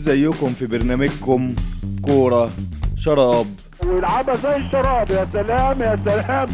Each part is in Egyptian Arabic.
زيكم في برنامجكم كورة شراب ويلعبها زي الشراب يا سلام يا سلام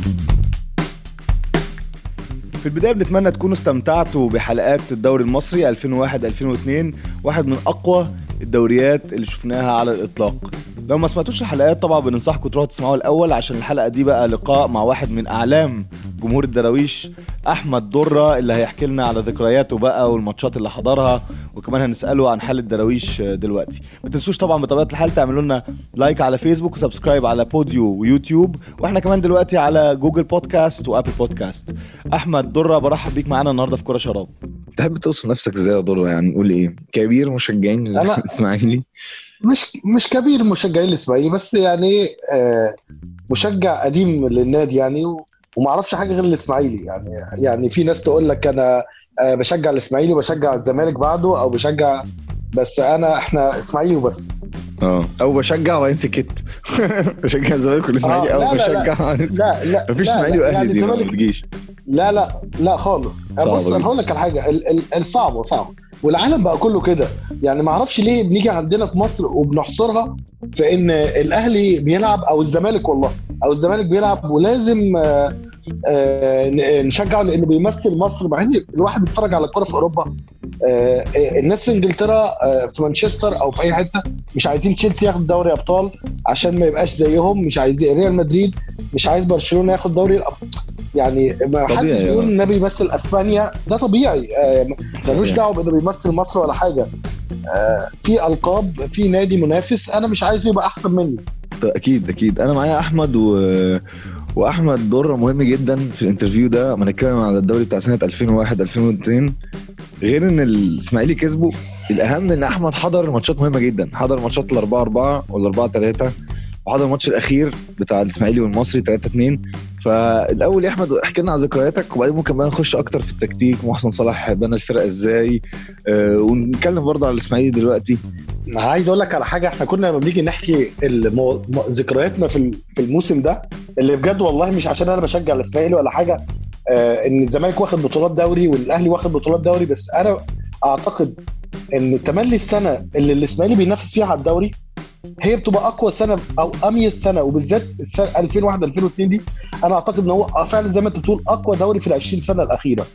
في البداية بنتمنى تكونوا استمتعتوا بحلقات الدوري المصري 2001 2002 واحد من أقوى الدوريات اللي شفناها على الإطلاق لو ما سمعتوش الحلقات طبعا بننصحكم تروحوا تسمعوها الأول عشان الحلقة دي بقى لقاء مع واحد من أعلام جمهور الدراويش أحمد درة اللي هيحكي لنا على ذكرياته بقى والماتشات اللي حضرها وكمان هنسأله عن حال الدراويش دلوقتي ما تنسوش طبعا بطبيعة الحال تعملوا لنا لايك على فيسبوك وسبسكرايب على بوديو ويوتيوب واحنا كمان دلوقتي على جوجل بودكاست وابل بودكاست احمد درة برحب بيك معانا النهارده في كوره شراب تحب توصف نفسك ازاي يا دور يعني نقول ايه كبير مشجعين أنا- الاسماعيلي مش مش كبير مشجعين الاسماعيلي بس يعني آه، مشجع قديم للنادي يعني و- وما اعرفش حاجه غير الاسماعيلي يعني يعني في ناس تقول لك انا آه، بشجع الاسماعيلي وبشجع الزمالك بعده او بشجع بس انا احنا اسماعيلي وبس اه او بشجع وبعدين سكت بشجع الزمالك والاسماعيلي آه، او لا، لا، لا. بشجع لا لا مفيش لا، اسماعيلي لا، واهلي يعني دي ما الزمالك بتجيش لا لا لا خالص صعبة بص دي. انا هقول لك على حاجه ال- ال- الصعبه صعب والعالم بقى كله كده يعني ما اعرفش ليه بنيجي عندنا في مصر وبنحصرها في ان الاهلي بيلعب او الزمالك والله او الزمالك بيلعب ولازم آه، آه، ن- نشجعه لانه بيمثل مصر مع ان الواحد بيتفرج على الكوره في اوروبا آه، آه، الناس في انجلترا آه، في مانشستر او في اي حته مش عايزين تشيلسي ياخد دوري ابطال عشان ما يبقاش زيهم مش عايزين ريال مدريد مش عايز برشلونه ياخد دوري الأبطال يعني ما حدش طبيعي، بيقول آه. ان النبي يمثل اسبانيا ده طبيعي آه، ملوش صحيح. دعوه بانه بيمثل مصر ولا حاجه آه، في القاب في نادي منافس انا مش عايزه يبقى احسن مني اكيد اكيد انا معايا احمد و... واحمد دور مهم جدا في الانترفيو ده ما نتكلم على الدوري بتاع سنه 2001 2002 غير ان الاسماعيلي كسبوا الاهم ان احمد حضر ماتشات مهمه جدا حضر ماتشات ال 4 4 وال 4 3 وحضر الماتش الاخير بتاع الاسماعيلي والمصري 3 2 فالاول يا احمد احكي لنا عن ذكرياتك وبعدين ممكن بقى نخش اكتر في التكتيك محسن صلاح بنى الفرقه ازاي أه ونتكلم برضه على الاسماعيلي دلوقتي انا عايز اقول لك على حاجه احنا كنا لما بنيجي نحكي المو... م- ذكرياتنا في ال- في الموسم ده اللي بجد والله مش عشان انا بشجع الاسماعيلي ولا حاجه آه ان الزمالك واخد بطولات دوري والاهلي واخد بطولات دوري بس انا اعتقد ان تملي السنه اللي الاسماعيلي بينافس فيها على الدوري هي بتبقى اقوى سنه او اميز سنه وبالذات السنه 2001 2002 دي انا اعتقد ان هو فعلا زي ما انت بتقول اقوى دوري في ال 20 سنه الاخيره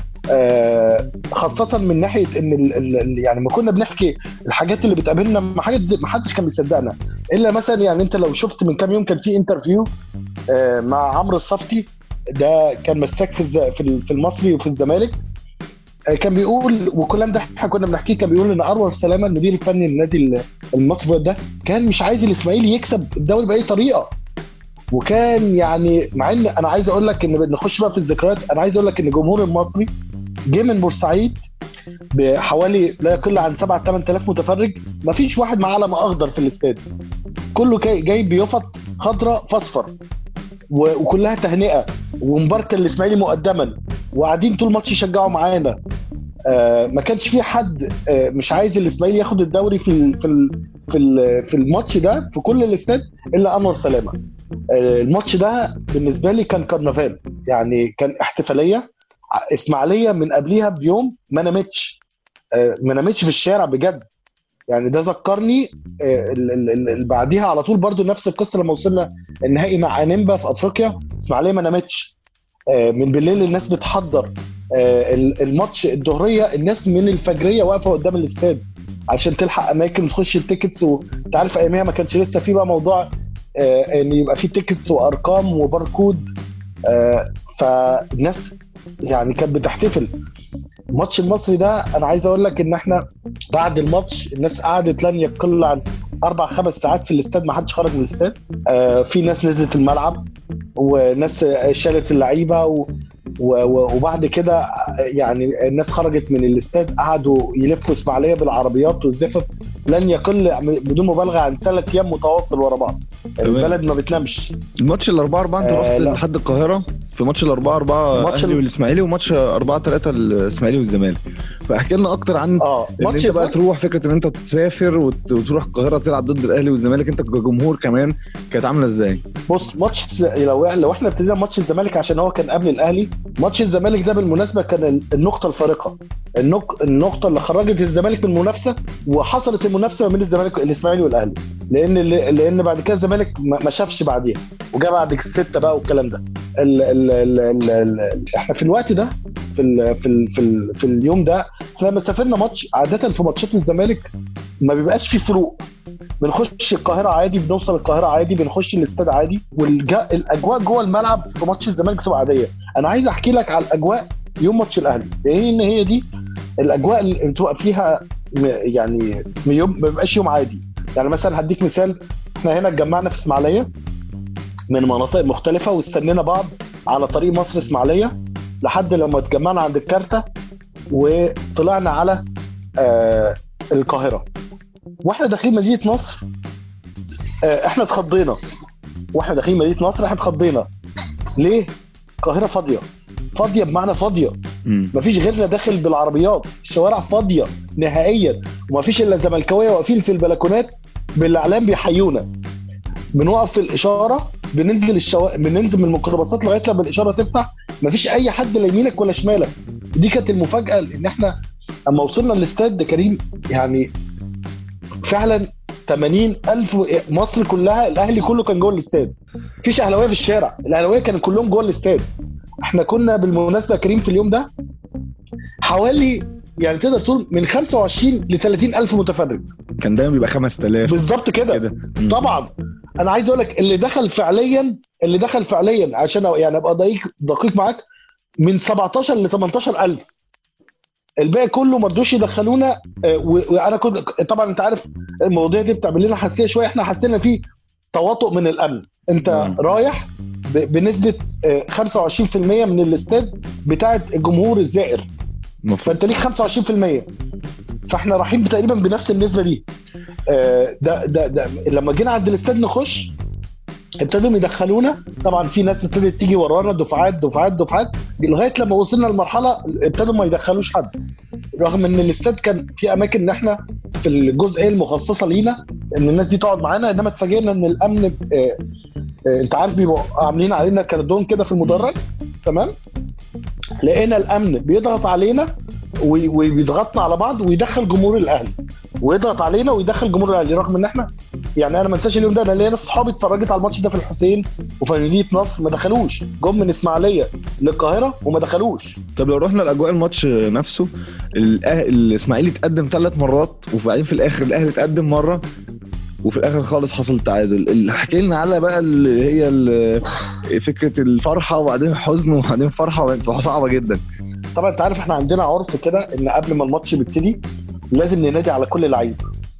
آه خاصه من ناحيه ان ال ال يعني ما كنا بنحكي الحاجات اللي بتقابلنا ما حد ما حدش كان بيصدقنا الا مثلا يعني انت لو شفت من كام يوم كان في انترفيو آه مع عمرو الصفتي ده كان مساك في الز- في ال- في المصري وفي الزمالك آه، كان بيقول والكلام ده احنا كنا بنحكيه كان بيقول ان انور سلامه المدير الفني للنادي المصري ده كان مش عايز الاسماعيلي يكسب الدوري باي طريقه وكان يعني مع ان انا عايز اقول لك ان نخش بقى في الذكريات انا عايز اقول لك ان الجمهور المصري جه من بورسعيد بحوالي لا يقل عن 7 8000 متفرج ما فيش واحد معاه علم اخضر في الاستاد كله جاي, جاي بيفط خضراء فاصفر و- وكلها تهنئه ومباركه للاسماعيلي مقدما وقاعدين طول الماتش يشجعوا معانا آه ما كانش في حد آه مش عايز الاسماعيلي ياخد الدوري في ال في ال في ال في الماتش ده في كل الاستاد الا انور سلامه آه الماتش ده بالنسبه لي كان كرنفال يعني كان احتفاليه ع- اسماعيليه من قبليها بيوم ما نامتش آه ما نامتش في الشارع بجد يعني ده ذكرني آه، ال- ال- ال- اللي بعديها على طول برضو نفس القصه لما وصلنا النهائي مع انيمبا في افريقيا اسماعيليه ما نامتش آه، من بالليل الناس بتحضر آه، ال- الماتش الظهريه الناس من الفجريه واقفه قدام الاستاد عشان تلحق اماكن وتخش التيكتس وانت عارف اياميها ما كانش لسه في بقى موضوع آه، ان يبقى في تيكتس وارقام وباركود آه، فالناس يعني كانت بتحتفل الماتش المصري ده انا عايز اقول لك ان احنا بعد الماتش الناس قعدت لن يقل عن اربع خمس ساعات في الاستاد ما حدش خرج من الاستاد آه في ناس نزلت الملعب وناس آه، شالت اللعيبه و و- و- وبعد كده آه، يعني الناس خرجت من الاستاد قعدوا يلفوا اسماعيليه بالعربيات والزفت لن يقل بدون مبالغه عن ثلاث ايام متواصل ورا بعض تمام. البلد ما بتنامش الماتش ال 4 4 انت آه، رحت لا. لحد القاهره في ماتش الأربعة أربعة ماتش الأهلي ال- والإسماعيلي وماتش أربعة تلاتة الإسماعيلي والزمالك فاحكي لنا أكتر عن اه ان ماتش انت بقى تروح فكره ان انت تسافر وت- وتروح القاهره تلعب ضد الاهلي والزمالك انت كجمهور كمان كانت عامله ازاي؟ بص ماتش لو لو احنا ابتدينا ماتش الزمالك عشان هو كان قبل الاهلي ماتش الزمالك ده بالمناسبه كان النقطه الفارقه النق... النقطه اللي خرجت الزمالك من المنافسه وحصلت المنافسه ما بين الزمالك الاسماعيلي والاهلي لان لان بعد كده الزمالك ما ما شافش بعديها وجا بعد السته بقى والكلام ده ال... ال... ال... ال... ال... احنا في الوقت ده في ال... في ال... في, ال... في اليوم ده احنا لما سافرنا ماتش عاده في ماتشات الزمالك ما بيبقاش فيه فروق بنخش القاهره عادي بنوصل القاهره عادي بنخش الاستاد عادي والاجواء جوه الملعب في ماتش الزمالك بتبقى عاديه انا عايز احكي لك على الاجواء يوم ماتش الاهلي لان هي دي الاجواء اللي بتبقى فيها م- يعني يوم ما بيبقاش يوم عادي يعني مثلا هديك مثال احنا هنا اتجمعنا في اسماعيليه من مناطق مختلفه واستنينا بعض على طريق مصر اسماعيليه لحد لما اتجمعنا عند الكارته وطلعنا على آه القاهره واحنا داخلين مدينه نصر آه، احنا اتخضينا واحنا داخلين مدينه نصر احنا اتخضينا ليه؟ القاهره فاضيه فاضيه بمعنى فاضيه مم. مفيش غيرنا داخل بالعربيات الشوارع فاضيه نهائيا ومفيش الا زملكاويه واقفين في البلكونات بالاعلام بيحيونا بنوقف في الاشاره بننزل الشوا... بننزل من الميكروباصات لغايه لما الاشاره تفتح مفيش اي حد لا يمينك ولا شمالك دي كانت المفاجاه ان احنا اما وصلنا الاستاد ده كريم يعني فعلا 80 الف مصر كلها الاهلي كله كان جوه الاستاد مفيش اهلاويه في الشارع الاهلاويه كانوا كلهم جوه الاستاد احنا كنا بالمناسبه يا كريم في اليوم ده حوالي يعني تقدر تقول من 25 ل 30 الف متفرج كان دايما بيبقى 5000 بالظبط كده كده مم. طبعا انا عايز اقول لك اللي دخل فعليا اللي دخل فعليا عشان يعني ابقى دقيق دقيق معاك من 17 ل 18 الف الباقي كله ما رضوش يدخلونا آه، و- وانا كنت طبعا انت عارف المواضيع دي بتعمل لنا حساسيه شويه احنا حسينا في تواطؤ من الامن انت نعم. رايح ب- بنسبه آه، 25% من الاستاد بتاعه الجمهور الزائر المفروض فانت ليك 25% فاحنا رايحين تقريبا بنفس النسبه دي آه، ده ده ده لما جينا عند الاستاد نخش ابتدوا يدخلونا طبعا في ناس ابتدت تيجي ورانا دفعات دفعات دفعات لغايه لما وصلنا لمرحله ابتدوا ما يدخلوش حد رغم ان الاستاد كان في اماكن ان احنا في الجزئيه المخصصه لينا ان الناس دي تقعد معانا انما اتفاجئنا ان الامن آه، آه، انت عارف بيبقوا عاملين علينا كاردون كده في المدرج تمام لقينا الامن بيضغط علينا وي- وبيضغطنا على بعض ويدخل جمهور الاهلي ويضغط علينا ويدخل جمهور الاهلي رغم ان احنا يعني انا ما انساش اليوم ده انا ليا ناس صحابي اتفرجت على الماتش ده في الحسين وفي مدينه نصر ما دخلوش جم من اسماعيليه للقاهره وما دخلوش طب لو رحنا لاجواء الماتش نفسه الأه- الاسماعيلي اتقدم ثلاث مرات وبعدين في الاخر الاهلي اتقدم مره وفي الاخر خالص حصل تعادل ال- احكي لنا على بقى اللي هي ال- فكره الفرحه وبعدين حزن وبعدين فرحه وبعدين بتبقى صعبه جدا طبعا انت عارف احنا عندنا عرف كده ان قبل ما الماتش بيبتدي لازم ننادي على كل لعيب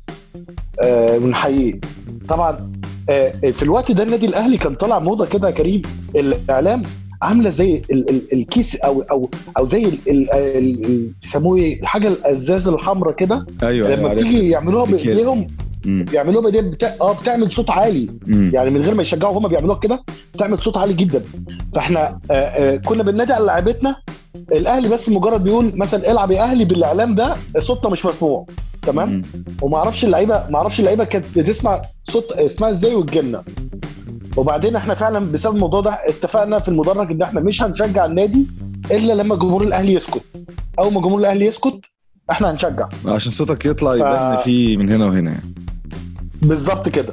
آه ونحييه طبعا آه في الوقت ده النادي الاهلي كان طالع موضه كده يا كريم الاعلام عامله زي ال ال الكيس او او او زي ال- ال- ال- ال- بيسموه ايه الحاجه الازاز الحمراء كده ايوه لما بتيجي يعملوها الأكياس. بايديهم مم. بيعملوها بايديهم بتا... اه بتعمل صوت عالي مم. يعني من غير ما يشجعوا هم بيعملوها كده بتعمل صوت عالي جدا فاحنا آه، آه، كنا بننادي على لعيبتنا الاهلي بس مجرد بيقول مثلا العب يا اهلي بالاعلام ده صوتنا مش مسموع تمام مم. وما اعرفش اللعيبه ما اعرفش اللعيبه كانت بتسمع صوت اسمها ازاي وتجيلنا وبعدين احنا فعلا بسبب الموضوع ده اتفقنا في المدرج ان احنا مش هنشجع النادي الا لما جمهور الاهلي يسكت اول ما جمهور الاهلي يسكت احنا هنشجع عشان صوتك يطلع يبان فيه من هنا وهنا يعني بالظبط كده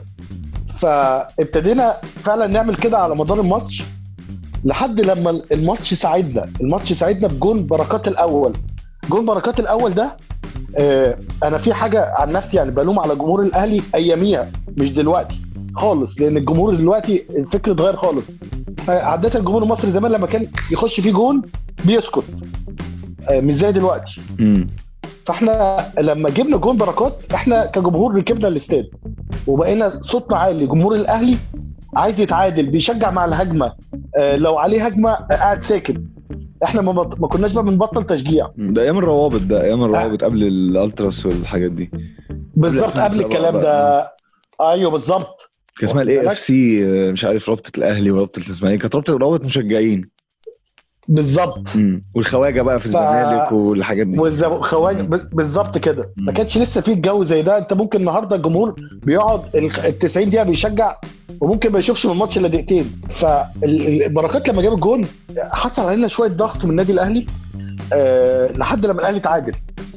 فابتدينا فعلا نعمل كده على مدار الماتش لحد لما الماتش ساعدنا الماتش ساعدنا بجون بركات الاول جون بركات الاول ده آه انا في حاجه عن نفسي يعني بلوم على جمهور الاهلي اياميها مش دلوقتي خالص لان الجمهور دلوقتي الفكر اتغير خالص آه، عاده الجمهور المصري زمان لما كان يخش فيه جون بيسكت آه مش زي دلوقتي مم. فاحنا لما جبنا جون بركات احنا كجمهور ركبنا الاستاد وبقينا صوتنا عالي جمهور الاهلي عايز يتعادل بيشجع مع الهجمه اه لو عليه هجمه آه، قاعد ساكت احنا ما, بط... ما كناش بقى بنبطل تشجيع ده ايام الروابط ده ايام الروابط قبل الالتراس والحاجات دي بالظبط قبل قبل 2007 الكلام بقى. ده ايوه بالظبط كان اسمها واخد الاي بالك؟ اف سي مش عارف رابطه الاهلي ورابطه الاسماعيلي كانت رابطه روابط مشجعين بالظبط مم. والخواجه بقى في ف- الزمالك والحاجات دي والخواج بالظبط كده ما مم. كانش لسه في الجو زي ده انت ممكن النهارده الجمهور بيقعد ال 90 دقيقه بيشجع وممكن ما يشوفش من الماتش الا دقيقتين فالبركات لما جاب الجون حصل علينا شويه ضغط من النادي الاهلي أه لحد لما الاهلي تعادل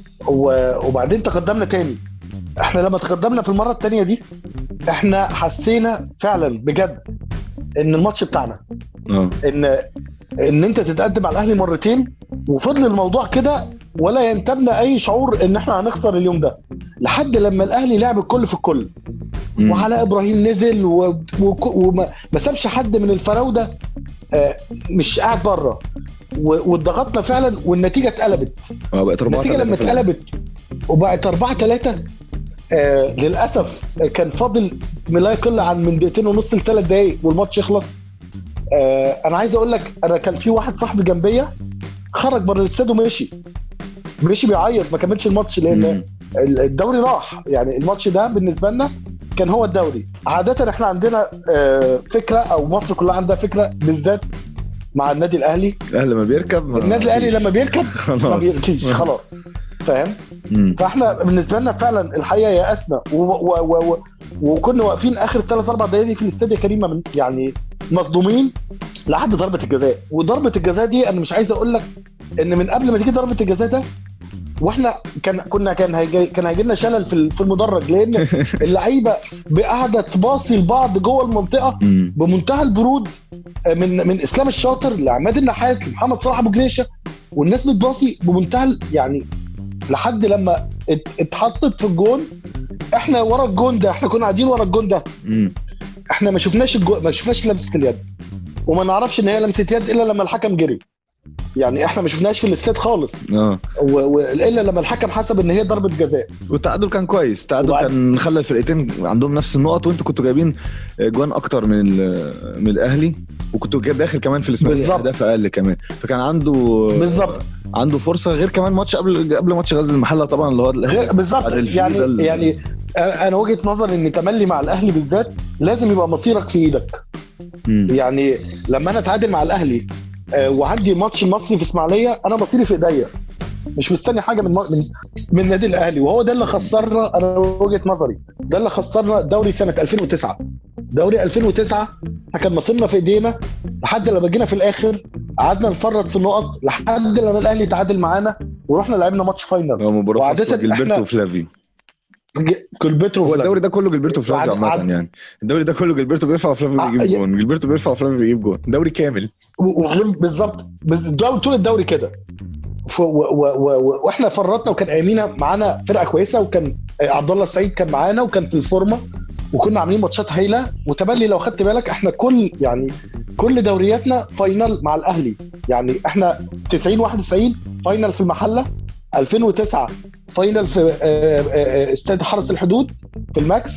و- وبعدين تقدمنا تاني احنا لما تقدمنا في المره الثانيه دي احنا حسينا فعلا بجد ان الماتش بتاعنا اه ان ان انت تتقدم على الاهلي مرتين وفضل الموضوع كده ولا ينتابنا اي شعور ان احنا هنخسر اليوم ده لحد لما الاهلي لعب الكل في الكل مم. وعلاء ابراهيم نزل و- وك- وما ما سابش حد من الفراوده آه، مش قاعد بره و- واتضغطنا فعلا والنتيجه اتقلبت اه بقت 4 النتيجه لما اتقلبت وبقت 4 3 آه للاسف كان فاضل ما لا يقل عن من دقيقتين ونص لثلاث دقائق والماتش يخلص آه انا عايز اقول لك انا كان في واحد صاحبي جنبيا خرج بره الاستاد ومشي مشي بيعيط ما كملش الماتش لان الدوري راح يعني الماتش ده بالنسبه لنا كان هو الدوري عاده احنا عندنا آه، فكره او مصر كلها عندها فكره بالذات مع النادي الاهلي الاهلي لما بيركب ما النادي الاهلي فيش. لما بيركب ما خلاص بيركبش خلاص فاهم مم. فاحنا بالنسبه لنا فعلا الحقيقه يأسنا و- و- و- و- وكنا واقفين اخر ثلاث اربع دقايق دي في الاستاد يا كريم من- يعني مصدومين لحد ضربه الجزاء وضربه الجزاء دي انا مش عايز اقول لك ان من قبل ما تيجي ضربه الجزاء ده واحنا كان كنا كان هيجي كان هيجي لنا شلل في ال- في المدرج لان اللعيبه قاعده تباصي لبعض جوه المنطقه مم. بمنتهى البرود من من اسلام الشاطر لعماد النحاس لمحمد صلاح ابو جريشه والناس بتباصي بمنتهى ال- يعني لحد لما ات- اتحطت في الجون احنا ورا الجون ده احنا كنا قاعدين ورا الجون ده مم. احنا ما شفناش الجو... ما شفناش لمسه اليد وما نعرفش ان هي لمسه يد الا لما الحكم جري يعني احنا ما شفناش في الاستاد خالص اه و... و... الا لما الحكم حسب ان هي ضربه جزاء والتعادل كان كويس التعادل وبعد- كان خلى الفرقتين عندهم نفس النقط وانتوا كنتوا جايبين جوان اكتر من ال- من الاهلي وكنتوا جايب داخل كمان في الاسماعيلي بالظبط. اهداف اقل كمان فكان عنده بالظبط عنده فرصه غير كمان ماتش قبل قبل ماتش غزل المحله طبعا اللي هو غير بالظبط عادل فيه يعني ده ال- يعني انا وجهه نظري ان تملي مع الاهلي بالذات لازم يبقى مصيرك في ايدك مم. يعني لما انا اتعادل مع الاهلي آه، وعندي ماتش المصري في اسماعيليه انا مصيري في ايديا مش مستني حاجه من من من النادي الاهلي وهو ده اللي خسرنا انا وجهه نظري ده اللي خسرنا الدوري سنه 2009 دوري 2009 احنا كان مصيرنا في ايدينا لحد لما جينا في الاخر قعدنا نفرط في النقط لحد لما الاهلي تعادل معانا ورحنا لعبنا ماتش فاينل هو مباراه وعادة فاصلة جilberto إحنا- وفلافي كلبترو هو الدوري ده كله جilberto وفلافي عاد- عامه عاد- يعني الدوري ده كله جilberto بيرفع وفلافي آه، بيجيب ي- جون جilberto بيرفع وفلافي بيجيب جون دوري كامل و- وغير بالظبط بس الدوري طول الدوري كده ف- و- و- و- واحنا فرطنا وكان ايامينا معانا فرقه كويسه وكان آه، عبد الله السعيد كان معانا وكان في الفورمه وكنا عاملين ماتشات هايله وتبلي لو خدت بالك احنا كل يعني كل دورياتنا فاينل مع الاهلي يعني احنا 90 91 فاينل في المحله 2009 فاينل في آه، آه، آه، استاد حرس الحدود في الماكس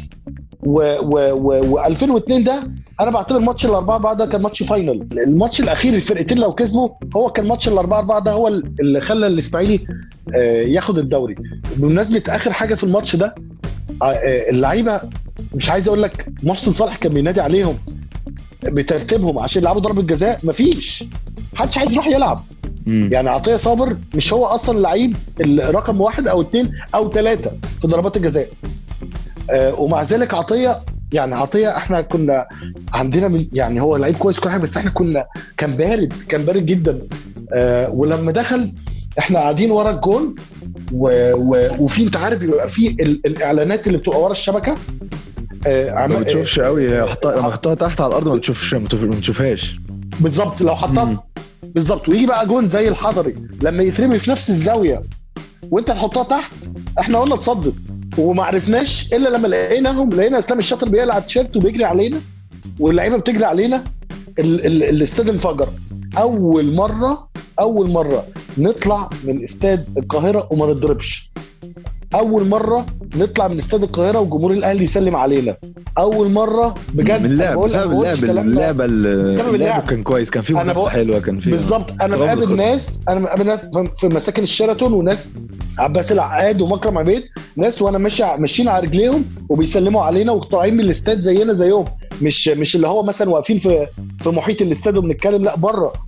و2002 ده انا بعتبر ماتش الاربعه اربعه ده كان ماتش فاينل الماتش الاخير الفرقتين لو كسبوا هو كان ماتش الاربعه اربعه ده هو اللي خلى الاسماعيلي آه، ياخد الدوري بمناسبه اخر حاجه في الماتش ده آه، آه، اللعيبه مش عايز اقول لك محسن صالح كان بينادي عليهم بترتيبهم عشان يلعبوا ضربه جزاء مفيش محدش عايز يروح يلعب مم. يعني عطيه صابر مش هو اصلا لعيب الرقم واحد او اثنين او ثلاثه في ضربات الجزاء آه ومع ذلك عطيه يعني عطيه احنا كنا عندنا من يعني هو لعيب كويس كل حاجه بس احنا كنا كان بارد كان بارد جدا آه ولما دخل احنا قاعدين ورا الجون و- و- وفي انت عارف بيبقى في ال- الاعلانات اللي بتبقى ورا الشبكه آه ما عم- بتشوفش قوي حطها لما حطها تحت على الارض ما بتشوفش ما بتشوف- ما بتشوفهاش بالظبط لو حطها مم. بالظبط ويجي بقى جون زي الحضري لما يترمي في نفس الزاويه وانت تحطها تحت احنا قلنا تصدق وما عرفناش الا لما لقيناهم لقينا اسلام الشاطر بيقلع التيشيرت وبيجري علينا واللعيبه بتجري علينا ال- ال- الاستاد انفجر اول مره اول مره نطلع من استاد القاهره وما نضربش اول مره نطلع من استاد القاهره وجمهور الاهلي يسلم علينا اول مره بجد من أنا اللعب بقول- أنا بسبب بقولش اللعب كلام ده. اللعبه اللعب اللعب. كان كويس كان فيه أنا منافسه بقول- حلوه كان فيه بالظبط انا ترابط بقابل الخصم. ناس انا بقابل ناس في- في مساكن الشيراتون وناس عباس العقاد ومكرم عبيد ناس وانا ماشي ماشيين على رجليهم وبيسلموا علينا وطالعين من الاستاد زينا زيهم مش مش اللي هو مثلا واقفين في في محيط الاستاد وبنتكلم لا بره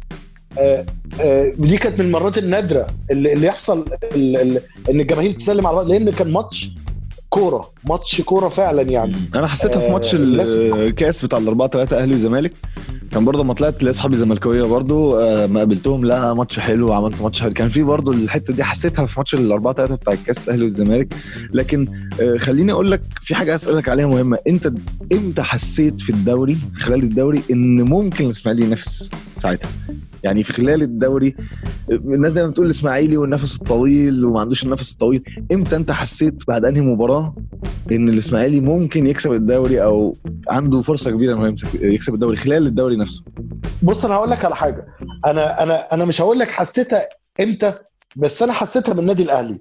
آه، آه، دي كانت من المرات النادره اللي, اللي يحصل ال- ال- ان الجماهير تسلم على بعض لان كان ماتش كوره ماتش كوره فعلا يعني انا حسيتها في آه، ماتش الناس- الكاس بتاع الاربعه ثلاثه اهلي وزمالك كان برضه لما طلعت لاصحابي زملكاويه برضه آه، ما قابلتهم لا ماتش حلو عملت ماتش حلو كان في برضه الحته دي حسيتها في ماتش الاربعه ثلاثه بتاع الكاس الاهلي والزمالك لكن آه، خليني اقول لك في حاجه اسالك عليها مهمه انت امتى حسيت في الدوري خلال الدوري ان ممكن الاسماعيلي ينافس ساعتها يعني في خلال الدوري الناس دايما بتقول الاسماعيلي والنفس الطويل وما عندوش النفس الطويل امتى انت حسيت بعد انهي مباراه ان الاسماعيلي ممكن يكسب الدوري او عنده فرصه كبيره انه يمسك يكسب الدوري خلال الدوري نفسه بص انا هقول لك على حاجه انا انا انا مش هقول لك حسيتها امتى بس انا حسيتها من النادي الاهلي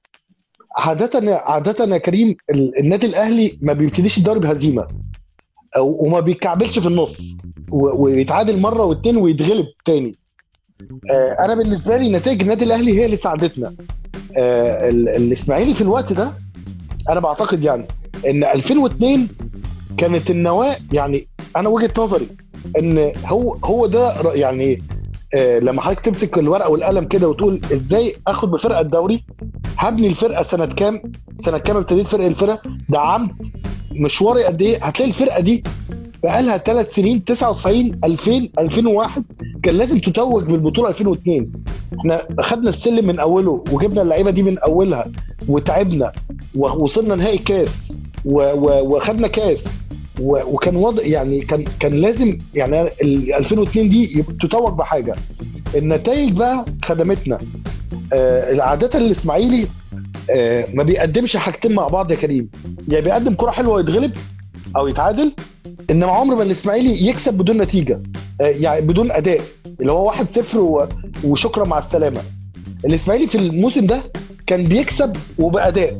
عادة عادة يا كريم ال- النادي الاهلي ما بيبتديش الدوري بهزيمه أو وما بيكعبلش في النص و- ويتعادل مره واثنين ويتغلب تاني آه، انا بالنسبه لي نتائج النادي الاهلي هي اللي ساعدتنا آه، ال- الاسماعيلي في الوقت ده انا بعتقد يعني ان 2002 كانت النواه يعني انا وجهه نظري ان هو هو ده ر- يعني آه لما حضرتك تمسك الورقه والقلم كده وتقول ازاي اخد بفرقه الدوري هبني الفرقه سنه كام سنه كام ابتديت فرق الفرقه دعمت مشواري قد ايه هتلاقي الفرقه دي بقالها ثلاث سنين 99 2000 2001 كان لازم تتوج بالبطوله 2002 احنا خدنا السلم من اوله وجبنا اللعيبه دي من اولها وتعبنا ووصلنا نهائي كاس و- و- وخدنا كاس و- وكان وضع يعني كان كان لازم يعني ال 2002 دي يب- تتوج بحاجه النتائج بقى خدمتنا آه عاده الاسماعيلي آه ما بيقدمش حاجتين مع بعض يا كريم يا بيقدم كره حلوه ويتغلب او يتعادل انما عمر ما الاسماعيلي يكسب بدون نتيجه آه يعني بدون اداء اللي هو 1-0 و- وشكرا مع السلامه الاسماعيلي في الموسم ده كان بيكسب وباداء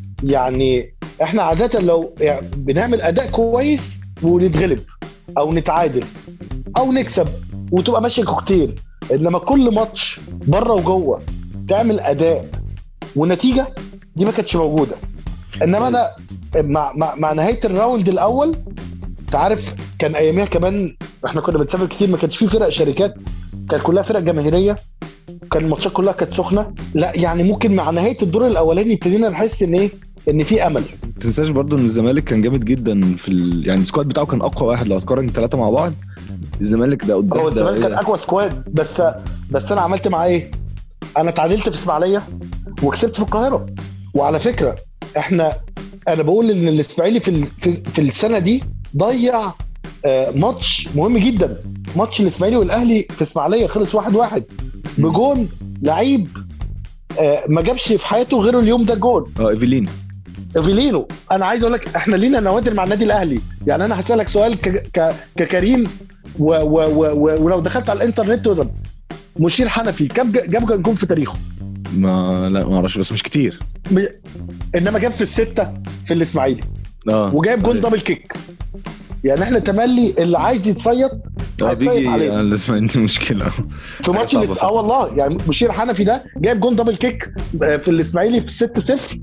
يعني احنا عاده لو يعني بنعمل اداء كويس ونتغلب او نتعادل او نكسب وتبقى ماشيه كوكتيل انما كل ماتش بره وجوه تعمل اداء ونتيجه دي ما كانتش موجوده انما انا مع, مع, مع نهايه الراوند الاول انت عارف كان اياميها كمان احنا كنا بنسافر كتير ما كانش في فرق شركات كانت كلها فرق جماهيريه كان الماتشات كلها كانت سخنه لا يعني ممكن مع نهايه الدور الاولاني ابتدينا نحس ان ايه ان في امل ما تنساش برضو ان الزمالك كان جامد جدا في ال... يعني السكواد بتاعه كان اقوى واحد لو هتقارن الثلاثه مع بعض الزمالك ده قدام هو ده الزمالك إيه كان ده؟ اقوى سكواد بس بس انا عملت معاه ايه؟ انا اتعادلت في اسماعيليه وكسبت في القاهره وعلى فكره احنا انا بقول ان الاسماعيلي في ال- في, في السنه دي ضيع آه، ماتش مهم جدا ماتش الاسماعيلي والاهلي في اسماعيليه خلص واحد واحد بجون لعيب آه، ما جابش في حياته غيره اليوم ده جون اه ايفلين ايفيلينو انا عايز اقول لك احنا لينا نوادر مع النادي الاهلي يعني انا هسالك سؤال ك... ك... ككريم و... و... و... و... ولو دخلت على الانترنت وده مشير حنفي كم ج- جاب جون في تاريخه ما لا ما اعرفش بس مش كتير م... انما جاب في السته في الاسماعيلي اه وجايب جون صحيح. دبل كيك يعني احنا تملي اللي عايز يتصيد اه هيتصيد بيجي عليه. على الاسماعيلي مشكله في ماتش صعبة الاس... فعلا. اه والله يعني مشير حنفي ده جايب جون دبل كيك آه، في الاسماعيلي في 6 0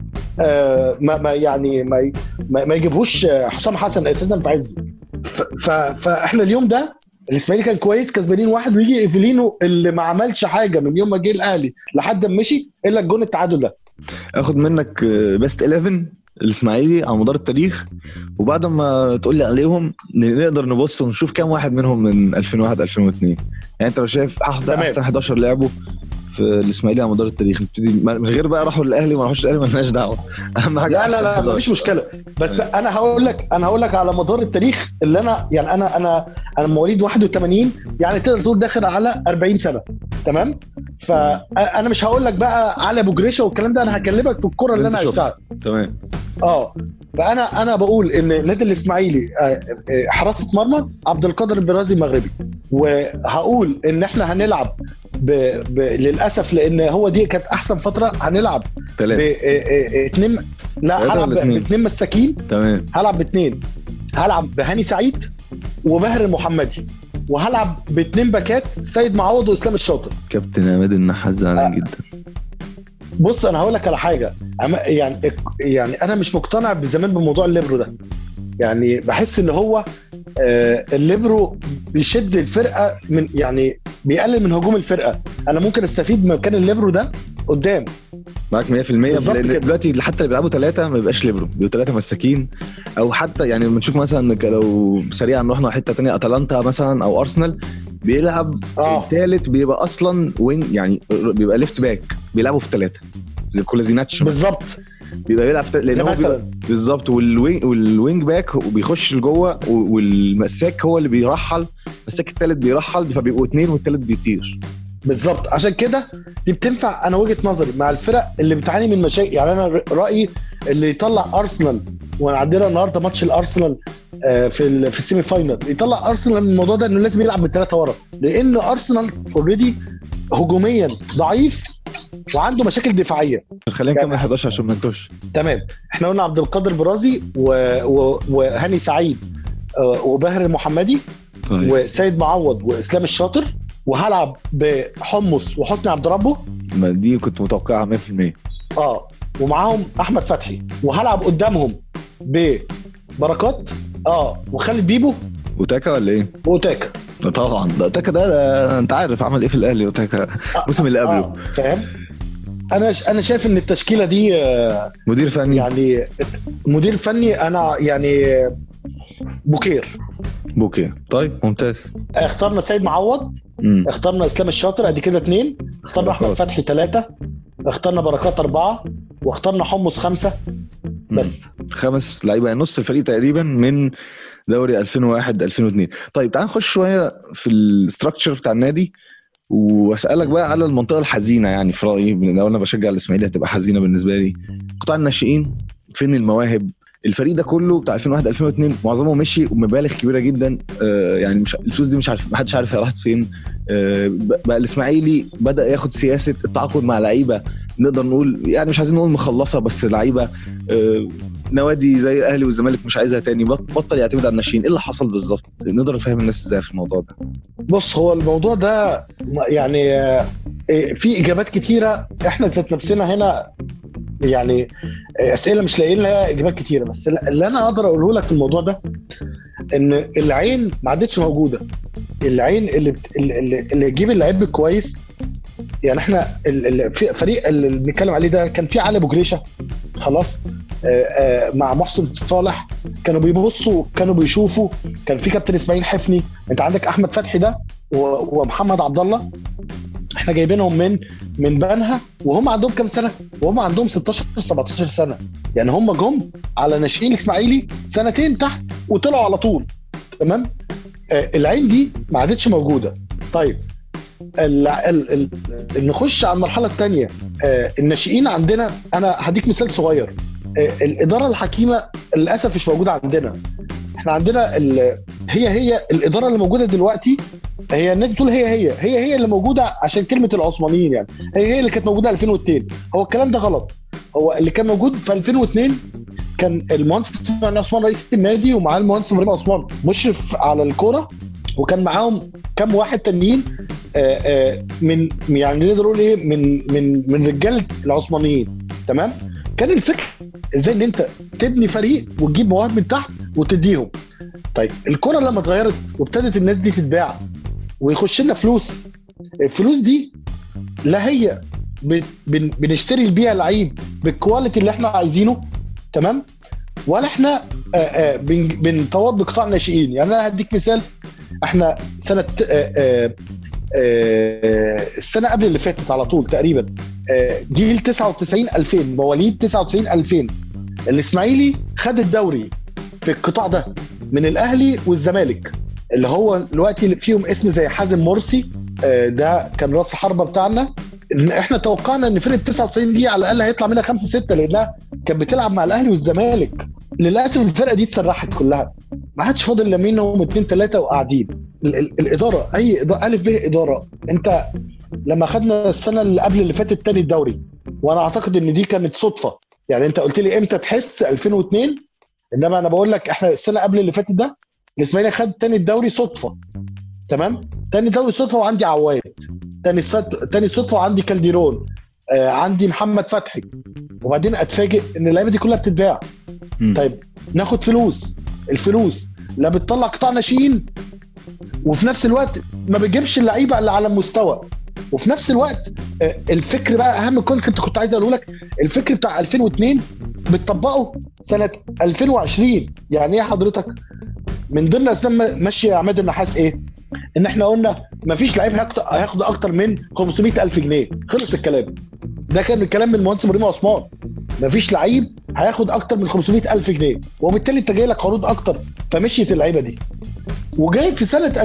آه ما, ما يعني ما, ي- ما, ما يجيبهوش آه، حسام حسن اساسا في عزه ف... ف... فاحنا اليوم ده الاسماعيلي كان كويس كسبانين واحد ويجي ايفلينو اللي ما عملش حاجه من يوم ما جه الاهلي لحد ما مشي الا الجون التعادل ده اخد منك بيست 11 الاسماعيلي على مدار التاريخ وبعد ما تقول لي عليهم ن- نقدر نبص ونشوف كام واحد منهم من 2001 2002 يعني انت لو شايف أحد تمام. احسن 11 لعبوا في الاسماعيلي على مدار التاريخ نبتدي ما- من غير بقى راحوا الاهلي وما راحوش الاهلي مالناش دعوه اهم حاجه لا لا أحسن لا 11. مفيش مشكله بس انا هقول لك انا هقول لك على مدار التاريخ اللي انا يعني انا انا انا مواليد 81 يعني تقدر تقول داخل على 40 سنه تمام فانا مش هقول لك بقى علي ابو جريشه والكلام ده انا هكلمك في الكره اللي اللي انا انت عشتها تمام اه فانا انا بقول ان نادي الاسماعيلي آه، آه، حراسه مرمى عبد القادر البرازي المغربي وهقول ان احنا هنلعب ب... ب... للاسف لان هو دي كانت احسن فتره هنلعب ثلاثه باثنين لا تلاتة هلعب ولا اتنين؟ باثنين مساكين تمام هلعب باثنين هلعب بهاني سعيد وماهر المحمدي وهلعب باثنين باكات سيد معوض واسلام الشاطر كابتن عماد النحاس زعلان آه. جدا بص انا هقول لك على حاجه أما- يعني يعني انا مش مقتنع بزمان بموضوع الليبرو ده يعني بحس ان هو آه، الليبرو بيشد الفرقه من يعني بيقلل من هجوم الفرقه انا ممكن استفيد من مكان الليبرو ده قدام معاك 100% بالظبط لأن كده. دلوقتي حتى اللي بيلعبوا ثلاثه ما بيبقاش ليبرو بيبقوا ثلاثه مساكين او حتى يعني لما نشوف مثلا ك- لو سريعا رحنا حته ثانيه اتلانتا مثلا او ارسنال بيلعب اه الثالث بيبقى اصلا وينج يعني بيبقى ليفت باك بيلعبوا في ثلاثه كولازيناتش بالظبط بيبقى بيلعب في لان ده هو بيبقى مثلا بالظبط والوينج والوينج باك هو بيخش لجوه والمساك هو اللي بيرحل المساك الثالث بيرحل فبيبقوا اثنين والثالث بيطير بالظبط عشان كده دي بتنفع انا وجهه نظري مع الفرق اللي بتعاني من مشاكل يعني انا رايي اللي يطلع ارسنال وعندنا النهارده ماتش الارسنال آه، في ال- في السيمي فاينل يطلع ارسنال من الموضوع ده انه لازم يلعب بالثلاثه ورا لان ارسنال اوريدي هجوميا ضعيف وعنده مشاكل دفاعيه خلينا نكمل 11 عشان ما نتوش تمام احنا قلنا عبد القادر برازي و... و... وهاني سعيد آه، وباهر المحمدي طيب وسيد معوض واسلام الشاطر وهلعب بحمص وحسني عبد ربه ما دي كنت متوقعها 100% اه ومعاهم احمد فتحي وهلعب قدامهم ببركات اه وخالد بيبو وتاكا ولا ايه؟ واوتاكا طبعا ده اوتاكا ده, ده انت عارف عمل ايه في الاهلي اوتاكا الموسم اللي قبله آه فاهم انا ش... انا شايف ان التشكيله دي آه، مدير فني يعني مدير فني انا يعني آه، بوكير بوكي طيب ممتاز اخترنا سيد معوض مم. اخترنا اسلام الشاطر ادي كده اثنين اخترنا احمد بركات. فتحي ثلاثه اخترنا بركات اربعه واخترنا حمص خمسه بس خمس لعيبه يعني نص الفريق تقريبا من دوري 2001 2002 طيب تعال نخش شويه في الاستراكشر بتاع النادي واسالك بقى على المنطقه الحزينه يعني في رايي لو انا بشجع الاسماعيلي هتبقى حزينه بالنسبه لي قطاع الناشئين فين المواهب الفريق ده كله بتاع 2001 2002 معظمه مشي ومبالغ كبيره جدا آه يعني مش الفلوس دي مش عارف ما حدش عارف هي راحت فين آه بقى الاسماعيلي بدا ياخد سياسه التعاقد مع لعيبه نقدر نقول يعني مش عايزين نقول مخلصه بس لعيبه آه نوادي زي الاهلي والزمالك مش عايزها تاني بط- بطل يعتمد على الناشئين ايه اللي حصل بالظبط نقدر نفهم الناس ازاي في الموضوع ده بص هو الموضوع ده يعني آه، إيه، في اجابات كتيره احنا ذات نفسنا هنا يعني آه، اسئله مش لاقيين لها اجابات كتيره بس اللي انا اقدر اقوله لك في الموضوع ده ان العين ما عادتش موجوده العين اللي بت... اللي, اللي تجيب اللعيب الكويس يعني احنا ال- ال- في فريق اللي بنتكلم عليه ده كان في علي ابو جريشه خلاص آه، آه، مع محسن صالح كانوا بيبصوا كانوا بيشوفوا كان في كابتن اسماعيل حفني انت عندك احمد فتحي ده و- ومحمد عبد الله احنا جايبينهم من من بنها وهم عندهم كام سنه؟ وهم عندهم 16 17 سنه يعني هم جم على ناشئين الاسماعيلي سنتين تحت وطلعوا على طول تمام؟ آه العين دي ما عادتش موجوده طيب ال ال ال نخش على المرحله الثانيه آه الناشئين عندنا انا هديك مثال صغير آه الاداره الحكيمه للاسف مش موجوده عندنا احنا عندنا ال- هي هي الاداره اللي موجوده دلوقتي هي الناس بتقول هي هي هي هي اللي موجوده عشان كلمه العثمانيين يعني هي هي اللي كانت موجوده 2002 هو الكلام ده غلط هو اللي كان موجود في 2002 كان المهندس اسماعيل عثمان رئيس النادي ومعاه المهندس ابراهيم عثمان مشرف على الكوره وكان معاهم كام واحد تانيين آه، آه، من يعني نقدر نقول ايه من من من رجال العثمانيين تمام كان الفكره ازاي ان انت تبني فريق وتجيب مواهب من تحت وتديهم طيب الكره لما اتغيرت وابتدت الناس دي تتباع ويخش لنا فلوس الفلوس دي لا هي ب- بن- بنشتري بيها لعيب بالكواليتي اللي احنا عايزينه تمام ولا احنا آه، آه، بن- بنطور بقطاع ناشئين يعني انا هديك مثال احنا سنه آه، آه، آه، السنه قبل اللي فاتت على طول تقريبا آه، جيل 99 2000 مواليد 99 2000 الاسماعيلي خد الدوري في القطاع ده من الاهلي والزمالك اللي هو دلوقتي فيهم اسم زي حازم مرسي آه، ده كان راس الحربه بتاعنا إن احنا توقعنا ان فرقه 99 دي على الاقل هيطلع منها خمسه سته لانها كانت بتلعب مع الاهلي والزمالك للاسف الفرقه دي اتسرحت كلها ما عادش فاضل الا منهم اثنين ثلاثه وقاعدين ال- ال- الاداره اي إدارة الف ب اداره انت لما خدنا السنه اللي قبل اللي فاتت تاني الدوري وانا اعتقد ان دي كانت صدفه يعني انت قلت لي امتى تحس 2002 انما انا بقول لك احنا السنه قبل اللي فاتت ده الاسماعيلي خد تاني الدوري صدفه تمام تاني دوري صدفه وعندي عواد تاني صد... تاني صدفه وعندي كالديرون آه عندي محمد فتحي وبعدين اتفاجئ ان اللعيبه دي كلها بتتباع مم. طيب ناخد فلوس الفلوس لا بتطلع قطاع ناشئين وفي نفس الوقت ما بتجيبش اللعيبه اللي على المستوى وفي نفس الوقت آه، الفكر بقى اهم كونسبت كنت عايز اقوله لك الفكر بتاع 2002 بتطبقه سنه 2020 يعني ايه حضرتك من ضمن اسباب ماشي يا عماد النحاس ايه ان احنا قلنا ما فيش لعيب هياخد- هياخد اكتر من 500 الف جنيه خلص الكلام ده كان الكلام من المهندس ابراهيم عثمان ما فيش لعيب هياخد اكتر من 500 الف جنيه وبالتالي انت جاي لك عروض اكتر فمشيت اللعيبه دي وجاي في سنه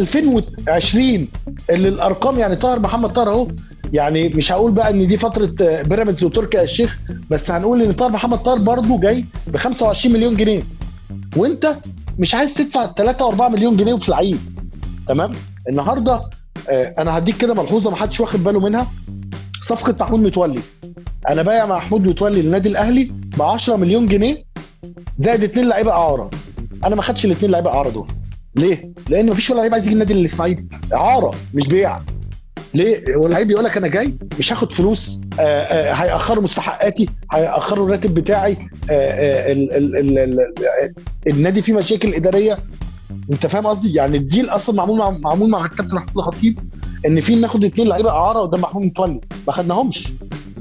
2020 اللي الارقام يعني طاهر محمد طاهر اهو يعني مش هقول بقى ان دي فتره آه، بيراميدز وتركي آل الشيخ بس هنقول ان طاهر محمد طاهر برضه جاي ب 25 مليون جنيه وانت مش عايز تدفع 3 و4 مليون جنيه في لعيب تمام النهارده آه، انا هديك كده ملحوظه ما حدش واخد باله منها صفقه محمود متولي انا بايع مع محمود متولي للنادي الاهلي ب 10 مليون جنيه زائد اثنين لعيبه اعاره انا ما خدش الاثنين لعيبه اعاره دول ليه؟ لان مفيش ولا لعيب عايز يجي النادي الاسماعيلي اعاره مش بيع ليه؟ واللعيب يقول لك انا جاي مش هاخد فلوس آه، آه، هيأخروا مستحقاتي هيأخروا الراتب بتاعي آه، آه، ال- ال- ال- ال- النادي فيه مشاكل اداريه انت فاهم قصدي؟ يعني الديل اصلا معمول مع معمول مع الكابتن محمود الخطيب ان في ناخد اثنين لعيبه اعاره قدام محمود متولي ما خدناهمش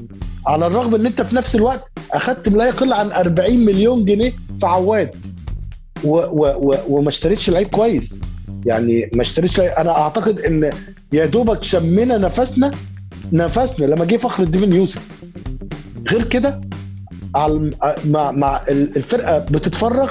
على الرغم ان انت في نفس الوقت اخدت لا يقل عن 40 مليون جنيه في عواد و و و وما اشتريتش لعيب كويس يعني ما اشتريتش لعيب. انا اعتقد ان يا دوبك شمينا نفسنا نفسنا لما جه فخر الدين يوسف غير كده على مع مع الفرقه بتتفرغ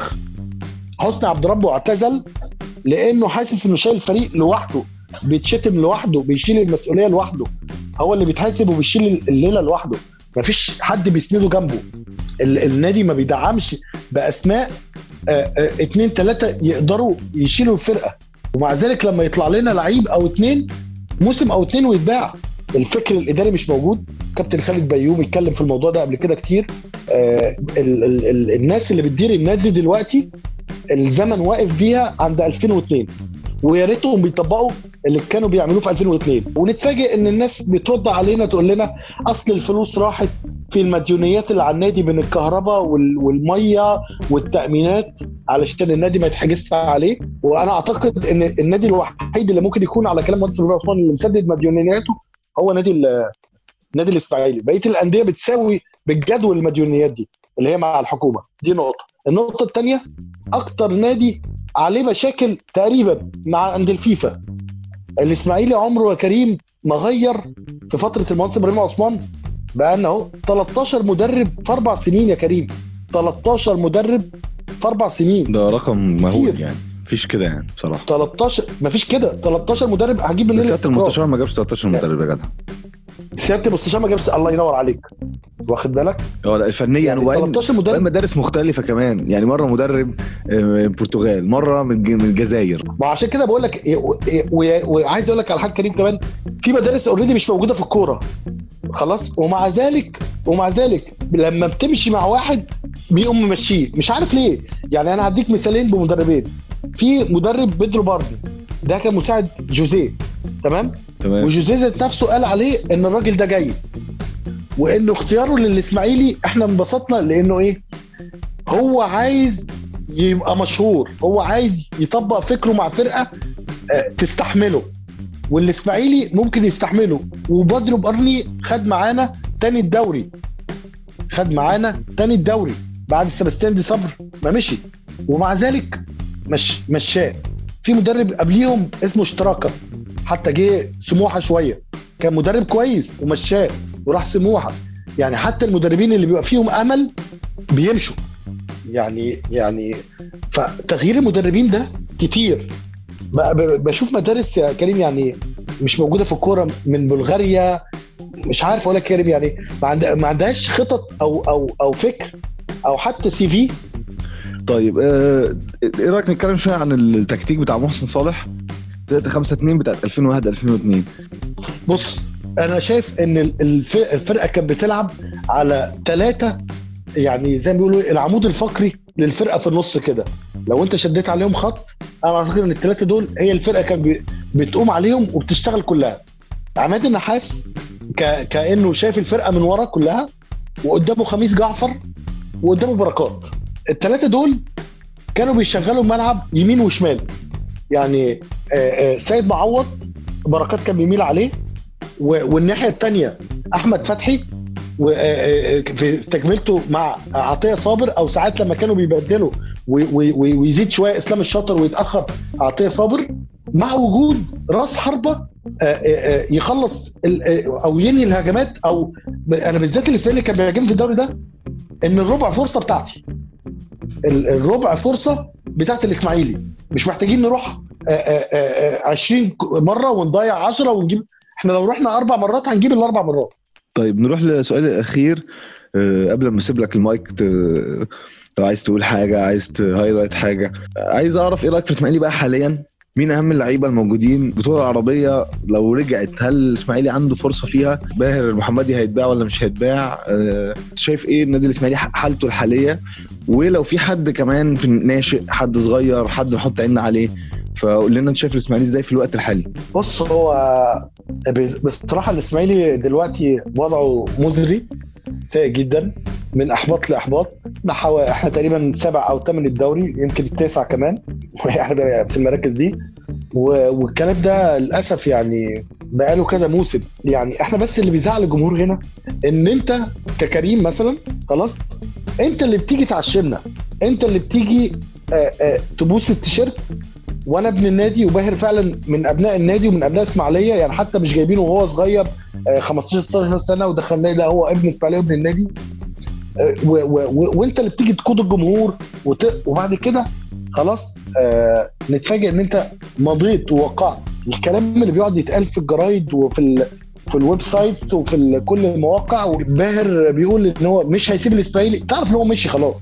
حسني عبد ربه اعتزل لانه حاسس انه شايل الفريق لوحده بيتشتم لوحده بيشيل المسؤوليه لوحده هو اللي بيتحاسب وبيشيل الليله لوحده مفيش حد بيسنده جنبه ال- النادي ما بيدعمش باسماء آه، آه، اتنين تلاته يقدروا يشيلوا الفرقه ومع ذلك لما يطلع لنا لعيب او اتنين موسم او اتنين ويتباع الفكر الاداري مش موجود كابتن خالد بيومي اتكلم في الموضوع ده قبل كده كتير آه ال ال ال الناس اللي بتدير النادي دلوقتي الزمن واقف بيها عند 2002 ويا ريتهم بيطبقوا اللي كانوا بيعملوه في 2002 ونتفاجئ ان الناس بترد علينا تقول لنا اصل الفلوس راحت في المديونيات اللي على النادي بين الكهرباء وال- والميه والتامينات علشان النادي ما يتحجزش عليه وانا اعتقد ان النادي الوحيد اللي ممكن يكون على كلام مهندس ربيع عثمان اللي مسدد مديونياته هو نادي ال- النادي الاسماعيلي بقيه الانديه بتساوي بالجدول المديونيات دي اللي هي مع الحكومه دي نقطه النقطه الثانيه اكتر نادي عليه مشاكل تقريبا مع عند الفيفا الاسماعيلي عمره يا كريم ما غير في فتره المهندس ابراهيم عثمان بقى لنا اهو 13 مدرب في اربع سنين يا كريم 13 مدرب في اربع سنين ده رقم مهول كتير. يعني مفيش كده يعني بصراحه 13 مفيش كده 13 مدرب هجيب منين سياده الاستقرار؟ المستشار ما جابش 13 مدرب يا جدع سياده المستشار ما جابش الله ينور عليك واخد بالك اه لا فنيا يعني وبعدين 13 وبعدين مدرب مدارس مختلفه كمان يعني مره مدرب آه، برتغال مره من الج- من الجزائر ما عشان كده بقول لك إيه- إيه- ويا- وعايز اقول لك على حاجه كريم كمان في مدارس اوريدي مش موجوده في الكوره خلاص ومع ذلك ومع ذلك لما بتمشي مع واحد بيقوم ممشيه مش عارف ليه يعني انا هديك مثالين بمدربين في مدرب بيدرو باردي ده كان مساعد جوزيه تمام تمام وجوزيه ذات نفسه قال عليه ان الراجل ده جاي وانه اختياره للاسماعيلي احنا انبسطنا لانه ايه هو عايز يبقى مشهور هو عايز يطبق فكره مع فرقه آه، تستحمله والاسماعيلي ممكن يستحمله وبدر بقرني خد معانا تاني الدوري خد معانا تاني الدوري بعد سباستيان دي صبر ما مشي ومع ذلك مش مشاه في مدرب قبليهم اسمه اشتراكه حتى جه سموحه شويه كان مدرب كويس ومشاه وراح سموحه يعني حتى المدربين اللي بيبقى فيهم امل بيمشوا يعني يعني فتغيير المدربين ده كتير ب- ب- بشوف مدارس يا كريم يعني مش موجوده في الكوره من بلغاريا مش عارف اقول لك يا كريم يعني ما, عند... ما عندهاش خطط او او او فكر او حتى سي في طيب آه، ايه رايك نتكلم شويه عن التكتيك بتاع محسن صالح 3 5 2 بتاعت 2001 2002 بص انا شايف ان ال- الف- الفرقه كانت بتلعب على ثلاثه يعني زي ما بيقولوا العمود الفقري للفرقه في النص كده لو انت شديت عليهم خط انا اعتقد ان الثلاثه دول هي الفرقه كانت بي- بتقوم عليهم وبتشتغل كلها عماد النحاس ك... كانه شايف الفرقه من ورا كلها وقدامه خميس جعفر وقدامه بركات الثلاثه دول كانوا بيشغلوا الملعب يمين وشمال يعني آه، آه، سيد معوض بركات كان بيميل عليه و- والناحيه الثانيه احمد فتحي و- آه، آه، في تكملته مع عطيه صابر او ساعات لما كانوا بيبدلوا و- و- و- ويزيد شويه اسلام الشاطر ويتاخر عطيه صابر مع وجود راس حربه آه، آه، آه، يخلص ال- آه، او ينهي الهجمات او ب- انا بالذات الاسرائيلي اللي كان بيعجبني في الدوري ده ان الربع فرصه بتاعتي ال- الربع فرصه بتاعت الاسماعيلي مش محتاجين نروح آه، آه، آه، 20 مره ونضيع 10 ونجيب احنا لو رحنا اربع مرات هنجيب الاربع مرات طيب نروح للسؤال الاخير آه، قبل ما اسيب لك المايك ت- لو عايز تقول حاجه عايز تهايلايت حاجه عايز اعرف ايه رايك في الاسماعيلي بقى حاليا مين اهم اللعيبه الموجودين بطوله العربيه لو رجعت هل الاسماعيلي عنده فرصه فيها باهر المحمدي هيتباع ولا مش هيتباع آه، شايف ايه النادي الاسماعيلي ح- حالته الحاليه ولو في حد كمان في الناشئ حد صغير حد نحط عيننا عليه فقول لنا انت شايف الاسماعيلي ازاي في الوقت الحالي بص هو ب- بصراحه الاسماعيلي دلوقتي وضعه مزري سيء جدا من احباط لاحباط نحو احنا تقريبا سبع او ثمان الدوري يمكن تسع كمان احنا في المراكز دي و- والكلام ده للاسف يعني بقاله كذا موسم يعني احنا بس اللي بيزعل الجمهور هنا ان انت ككريم مثلا خلاص انت اللي بتيجي تعشمنا انت اللي بتيجي آه، آه، تبوس التيشيرت وانا ابن النادي وباهر فعلا من ابناء النادي ومن ابناء اسماعيليه يعني حتى مش جايبينه وهو صغير آه، 15 16 سنه ودخلناه لا هو ابن اسماعيليه وابن النادي آه، و- و- و- وانت اللي بتيجي تقود الجمهور وت... وبعد كده خلاص آه نتفاجئ ان انت مضيت ووقعت الكلام اللي بيقعد يتقال في الجرايد وفي ال... في الويب سايت وفي ال- كل المواقع وباهر بيقول ان هو مش هيسيب الاسماعيلي تعرف ان هو مشي خلاص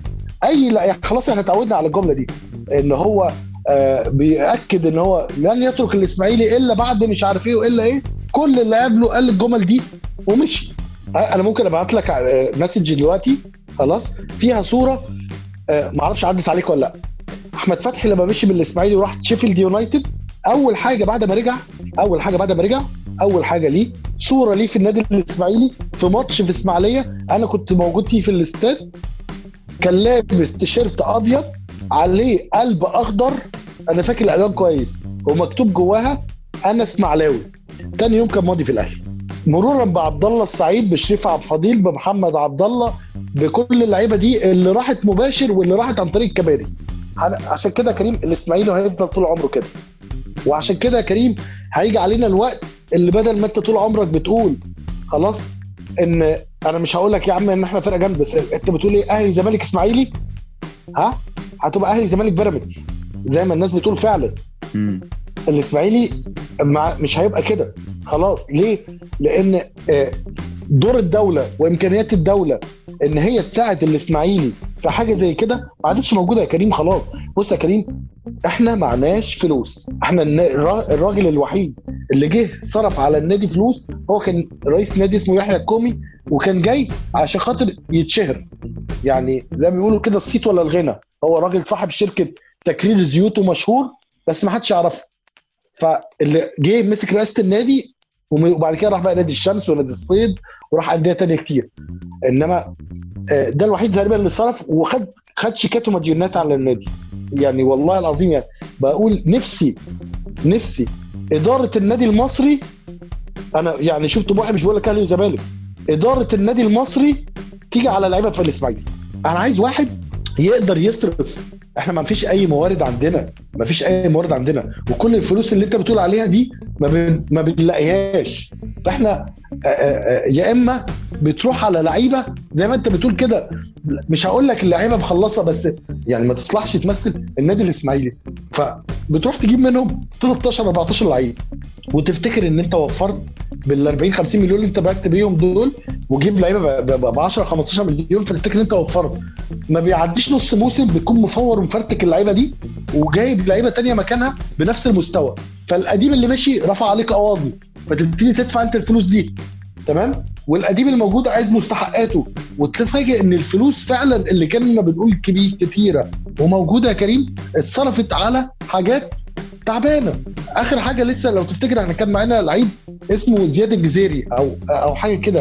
اي لا يعني خلاص احنا اتعودنا على الجمله دي ان هو آه بياكد ان هو لن يترك الاسماعيلي الا بعد مش عارف ايه والا ايه كل اللي قبله قال الجمل دي ومشي آه، انا ممكن ابعت لك آه، مسج دلوقتي خلاص فيها صوره آه، معرفش عدت عليك ولا لا احمد فتحي لما مشي من الاسماعيلي وراح شيفيلد يونايتد اول حاجه بعد ما رجع اول حاجه بعد ما رجع اول حاجه ليه صوره ليه في النادي الاسماعيلي في ماتش في اسماعيليه انا كنت موجود فيه في الاستاد كان لابس تيشيرت ابيض عليه قلب اخضر انا فاكر الالوان كويس ومكتوب جواها انا اسماعيلاوي تاني يوم كان ماضي في الاهلي مرورا بعبد الله السعيد بشريف عبد الفضيل بمحمد عبد الله بكل اللعيبه دي اللي راحت مباشر واللي راحت عن طريق الكباري ع- عشان كده يا كريم الاسماعيلي هيفضل طول عمره كده وعشان كده يا كريم هيجي علينا الوقت اللي بدل ما انت طول عمرك بتقول خلاص ان انا مش هقول لك يا عم ان احنا فرقه جامده بس انت بتقول ايه اهلي زمالك اسماعيلي ها هتبقى اهلي زمالك بيراميدز زي ما الناس بتقول فعلا مم. الاسماعيلي مع مش هيبقى كده خلاص ليه؟ لان آه، دور الدوله وامكانيات الدوله ان هي تساعد الاسماعيلي في حاجه زي كده ما عادتش موجوده يا كريم خلاص بص يا كريم احنا معناش فلوس احنا النا- الرا- الراجل الوحيد اللي جه صرف على النادي فلوس هو كان رئيس نادي اسمه يحيى الكومي وكان جاي عشان خاطر يتشهر يعني زي ما بيقولوا كده الصيت ولا الغنى هو راجل صاحب شركه تكرير زيوت ومشهور بس ما حدش يعرفه فاللي جه مسك رئاسه النادي وم- وبعد كده راح بقى نادي الشمس ونادي الصيد وراح انديه تانية كتير انما آه، ده الوحيد تقريبا اللي صرف وخد خد شيكات ومديونات على النادي يعني والله العظيم يعني بقول نفسي نفسي اداره النادي المصري انا يعني شفت طموحي مش بقول لك اهلي وزمالك اداره النادي المصري تيجي على لعيبه في الاسماعيلي انا عايز واحد يقدر يصرف احنا ما فيش اي موارد عندنا ما فيش اي موارد عندنا وكل الفلوس اللي انت بتقول عليها دي ما بن... ما بنلاقيهاش فاحنا آه، آه، آه، يا اما بتروح على لعيبه زي ما انت بتقول كده مش هقول لك اللعيبه مخلصه بس يعني ما تصلحش تمثل النادي الاسماعيلي فبتروح تجيب منهم 13 14 لعيب وتفتكر ان انت وفرت بال 40 50 مليون اللي انت بعت بيهم دول وجيب لعيبه ب 10 15 مليون فتفتكر ان انت وفرت ما بيعديش نص موسم بتكون مفور ومفرتك اللعيبه دي وجايب لعيبه تانية مكانها بنفس المستوى فالقديم اللي مشي رفع عليك قواضي فتبتدي تدفع انت الفلوس دي تمام والقديم الموجود عايز مستحقاته وتفاجئ ان الفلوس فعلا اللي كنا بنقول كبير كتيره وموجوده يا كريم اتصرفت على حاجات تعبانه اخر حاجه لسه لو تفتكر احنا كان معانا لعيب اسمه زياد الجزيري او او حاجه كده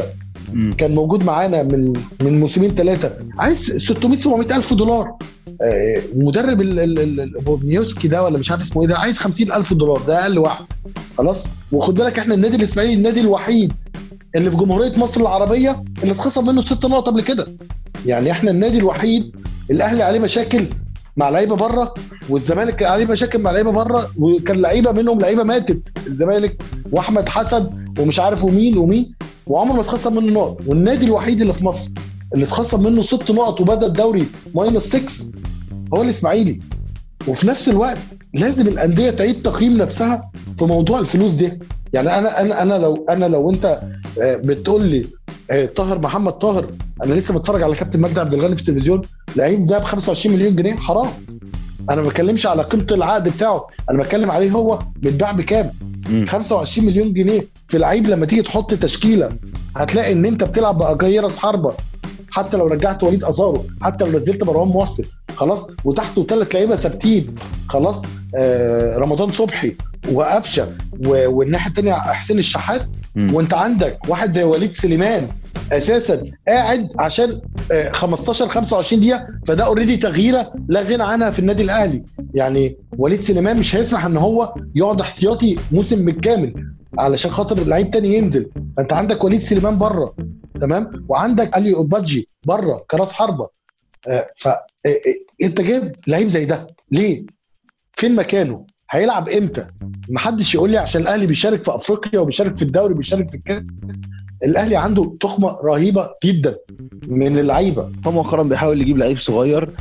مم. كان موجود معانا من من موسمين ثلاثه عايز 600 700 الف دولار آه، مدرب ال- ال- ال- ال- بوبنيوسكي ده ولا مش عارف اسمه ايه ده عايز 50 الف دولار ده اقل واحد خلاص وخد بالك احنا النادي الاسماعيلي النادي الوحيد اللي في جمهوريه مصر العربيه اللي اتخصم منه ست نقط قبل كده يعني احنا النادي الوحيد الاهلي عليه مشاكل مع لعيبه بره والزمالك عليه مشاكل مع لعيبه بره وكان لعيبه منهم لعيبه ماتت الزمالك واحمد حسن ومش عارف ومين ومين وعمر ما اتخصم منه نقط والنادي الوحيد اللي في مصر اللي اتخصم منه ست نقط وبدا الدوري ماينس 6 هو الاسماعيلي وفي نفس الوقت لازم الانديه تعيد تقييم نفسها في موضوع الفلوس ده يعني انا انا انا لو انا لو انت آه، بتقول لي آه، طاهر محمد طاهر انا لسه بتفرج على كابتن مجدي عبد الغني في التلفزيون لعيب ده ب 25 مليون جنيه حرام انا ما بتكلمش على قيمه العقد بتاعه انا بتكلم عليه هو بيتباع بكام مم. 25 مليون جنيه في لعيب لما تيجي تحط تشكيله هتلاقي ان انت بتلعب باجاي راس حربه حتى لو رجعت وليد ازارو حتى لو نزلت مروان محسن خلاص وتحته ثلاث لعيبه ثابتين خلاص آه رمضان صبحي وقفشه و- والناحيه الثانيه حسين الشحات مم. وانت عندك واحد زي وليد سليمان اساسا قاعد عشان آه، 15 25 دقيقه فده اوريدي تغييره لا غنى عنها في النادي الاهلي يعني وليد سليمان مش هيسمح ان هو يقعد احتياطي موسم بالكامل علشان خاطر لعيب تاني ينزل فانت عندك وليد سليمان بره تمام وعندك الي اوباجي بره كراس حربه آه، ف آه، آه، انت جايب لعيب زي ده ليه؟ فين مكانه؟ هيلعب امتى؟ محدش يقول لي عشان الاهلي بيشارك في افريقيا وبيشارك في الدوري وبيشارك في الكاس الاهلي عنده تخمه رهيبه جدا من اللعيبه هو مؤخرا بيحاول يجيب لعيب صغير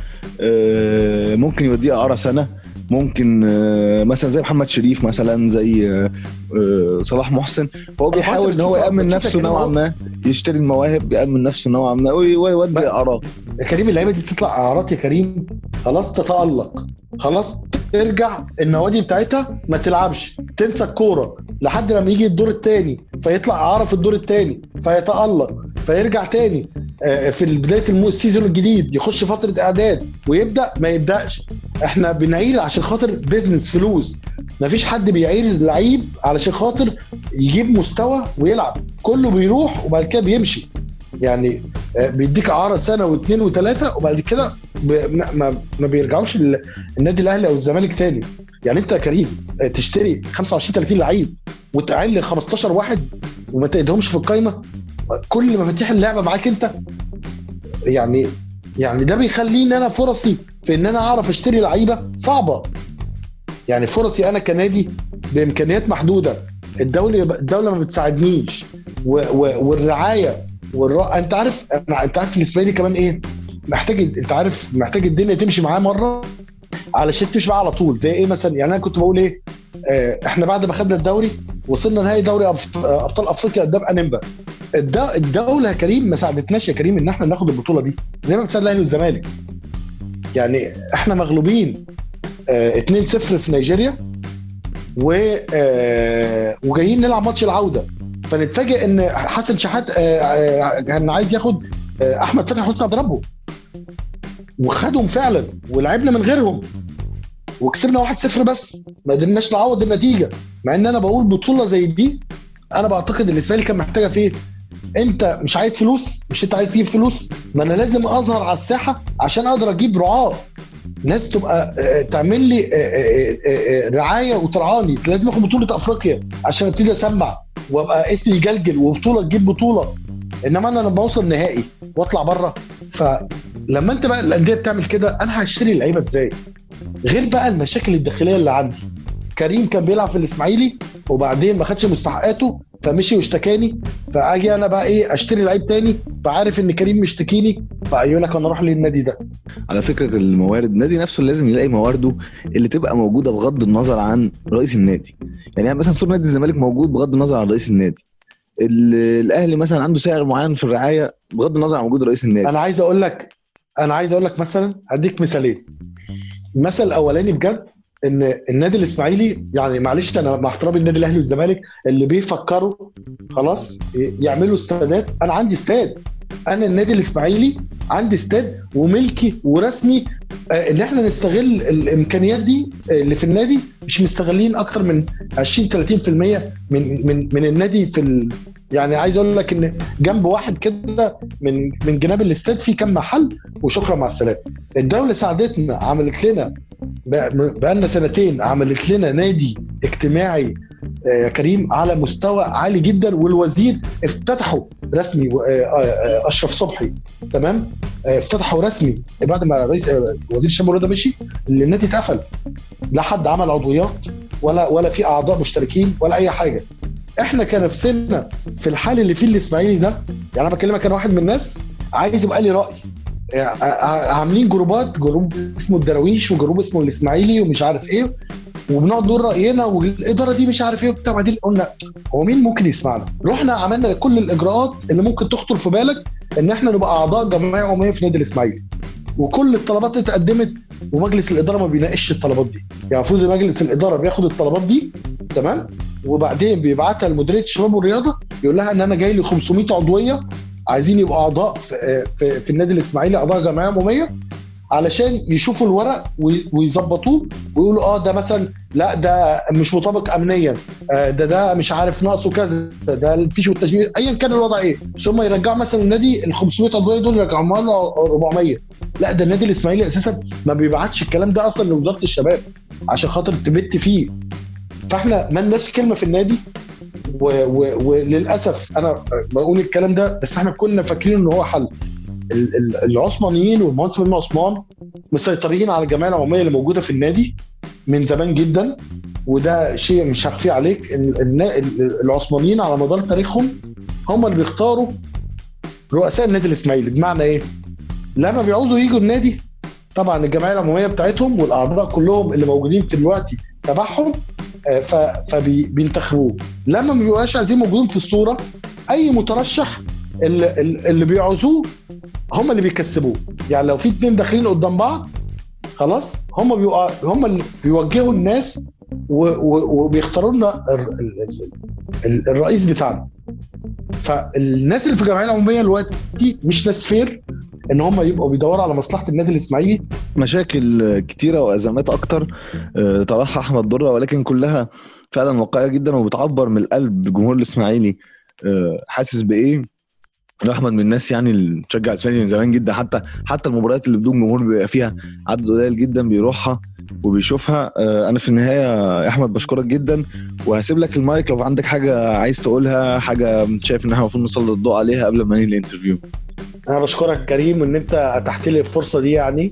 آه، ممكن يوديه اعاره سنه ممكن آه، مثلا زي محمد شريف مثلا زي آه، آه، صلاح محسن فهو بيحاول ان هو بتشوف- يامن بتشوف نفسه كريم نوعا أهو. ما يشتري المواهب يامن نفسه نوعا ما وي- ويودي اعراض كريم اللعيبه دي تطلع اعارات يا كريم خلاص تتالق خلاص ترجع النوادي بتاعتها ما تلعبش تنسى الكوره لحد لما يجي الدور الثاني فيطلع اعاره في الدور الثاني فيتالق فيرجع تاني آه، في بدايه المو- السيزون الجديد يخش فتره اعداد ويبدا ما يبداش احنا بنعير عشان خاطر بيزنس فلوس مفيش حد بيعير اللعيب علشان خاطر يجيب مستوى ويلعب كله بيروح وبعد كده بيمشي يعني آه، بيديك اعاره سنه واثنين وثلاثه وبعد كده ب- ما, ما, ما بيرجعوش ال- النادي الاهلي او الزمالك تاني يعني انت يا كريم آه، تشتري 25 30 لعيب وتعين لي 15 واحد وما تقدهمش في القايمه آه، كل مفاتيح اللعبه معاك انت يعني يعني ده بيخليني انا فرصي في ان انا اعرف اشتري لعيبه صعبه يعني فرصي انا كنادي بامكانيات محدوده الدوله الدوله ما بتساعدنيش و و والرعايه والر... انت عارف أنا- انت عارف الاسماعيلي كمان ايه محتاج انت عارف محتاج الدنيا تمشي معاه مره علشان تمشي معاه على طول زي ايه مثلا يعني انا كنت بقول ايه آه احنا بعد ما خدنا الدوري وصلنا نهائي دوري أف- آه، ابطال افريقيا قدام انيمبا الد- الدوله يا كريم ما ساعدتناش يا كريم ان احنا ناخد البطوله دي زي ما بتساعد الاهلي والزمالك يعني احنا مغلوبين آه 2-0 في نيجيريا و آه وجايين نلعب ماتش العوده فنتفاجئ ان حسن شحات آه، آه، كان عايز ياخد آه، احمد فتحي حسني عبد ربه وخدهم فعلا ولعبنا من غيرهم وكسبنا 1-0 بس ما قدرناش نعوض النتيجه مع ان انا بقول بطوله زي دي انا بعتقد الاسماعيلي كان محتاجها في ايه؟ انت مش عايز فلوس مش انت عايز تجيب فلوس ما انا لازم اظهر على الساحه عشان اقدر اجيب رعاه ناس تبقى آه، تعمل لي آه، آه، آه، آه، رعايه وترعاني لازم اخد بطوله افريقيا عشان ابتدي اسمع وابقى اسمي يجلجل وبطوله تجيب بطوله انما انا لما اوصل نهائي واطلع بره فلما انت بقى الانديه بتعمل كده انا هشتري اللعيبه ازاي؟ غير بقى المشاكل الداخليه اللي عندي كريم كان بيلعب في الاسماعيلي وبعدين ما خدش مستحقاته فمشي واشتكاني فاجي انا بقى ايه اشتري لعيب تاني فعارف ان كريم مشتكيني فيقول لك انا اروح للنادي ده على فكره الموارد النادي نفسه لازم يلاقي موارده اللي تبقى موجوده بغض النظر عن رئيس النادي يعني مثلا سور نادي الزمالك موجود بغض النظر عن رئيس النادي ال- الاهلي مثلا عنده سعر معين في الرعايه بغض النظر عن وجود رئيس النادي انا عايز اقول لك انا عايز اقول لك مثلا هديك مثالين المثل الاولاني بجد ان النادي الاسماعيلي يعني معلش انا مع احترامي النادي الاهلي والزمالك اللي بيفكروا خلاص يعملوا استادات انا عندي استاد انا النادي الاسماعيلي عندي استاد وملكي ورسمي آه، ان احنا نستغل الامكانيات دي آه، اللي في النادي مش مستغلين اكتر من 20 30% من من من النادي في ال يعني عايز اقول لك ان جنب واحد كده من من جناب الاستاد في كم محل وشكرا مع السلامه الدوله ساعدتنا عملت لنا بقى لنا سنتين عملت لنا نادي اجتماعي آه، يا كريم على مستوى عالي جدا والوزير افتتحه رسمي آه، آه، اشرف صبحي تمام افتتحوا رسمي بعد ما رئيس وزير الشباب والرياضه مشي النادي اتقفل لا حد عمل عضويات ولا ولا في اعضاء مشتركين ولا اي حاجه احنا كنفسنا في الحال اللي فيه الاسماعيلي ده يعني انا بكلمك انا واحد من الناس عايز يبقى لي راي يعني عاملين جروبات جروب اسمه الدراويش وجروب اسمه الاسماعيلي ومش عارف ايه وبنقعد نقول راينا والاداره دي مش عارف ايه وبتاع بعدين قلنا هو مين ممكن يسمعنا؟ رحنا عملنا كل الاجراءات اللي ممكن تخطر في بالك ان احنا نبقى اعضاء جمعيه عموميه في نادي الاسماعيلي وكل الطلبات اللي اتقدمت ومجلس الاداره ما بيناقش الطلبات دي يعني المفروض مجلس الاداره بياخد الطلبات دي تمام وبعدين بيبعتها لمديريه الشباب والرياضه يقول لها ان انا جاي لي 500 عضويه عايزين يبقوا اعضاء في, في, في النادي الاسماعيلي اعضاء جمعيه عموميه علشان يشوفوا الورق ويظبطوه ويقولوا اه ده مثلا لا ده مش مطابق امنيا آه ده ده مش عارف ناقصه كذا ده الفيش والتجميل ايا كان الوضع ايه ثم يرجعوا مثلا النادي ال 500 عضويه دول يرجعوهم له 400 لا ده النادي الاسماعيلي اساسا ما بيبعتش الكلام ده اصلا لوزاره الشباب عشان خاطر تبت فيه فاحنا ما لناش كلمه في النادي وللاسف انا بقول الكلام ده بس احنا كنا فاكرين ان هو حل العثمانيين والمهندس بن عثمان مسيطرين على الجمعيه العموميه اللي موجوده في النادي من زمان جدا وده شيء مش هخفيه عليك ان العثمانيين على مدار تاريخهم هم اللي بيختاروا رؤساء النادي الاسماعيلي بمعنى ايه؟ لما بيعوزوا يجوا النادي طبعا الجمعيه العموميه بتاعتهم والاعضاء كلهم اللي موجودين في الوقت تبعهم آه، فبينتخبوه لما ما بيبقاش عايزين موجودين في الصوره اي مترشح اللي, اللي بيعوزوه هم اللي بيكسبوه يعني لو في اتنين داخلين قدام بعض خلاص هم بيبقى هم اللي بيوجهوا الناس وبيختاروا لنا الرئيس بتاعنا فالناس اللي في الجمعيه العموميه دلوقتي مش ناس فير ان هم يبقوا بيدوروا على مصلحه النادي الاسماعيلي مشاكل كتيره وازمات اكتر آه، طرحها احمد دره ولكن كلها فعلا واقعيه جدا وبتعبر من القلب الجمهور الاسماعيلي آه، حاسس بايه احمد من الناس يعني اللي بتشجع الاسماعيلي من زمان جدا حتى حتى المباريات اللي بدون جمهور بيبقى فيها عدد قليل جدا بيروحها وبيشوفها آه، انا في النهايه يا احمد بشكرك جدا وهسيب لك المايك لو عندك حاجه عايز تقولها حاجه شايف انها المفروض نسلط الضوء عليها قبل ما ننهي الانترفيو انا بشكرك كريم ان انت اتحت لي الفرصه دي يعني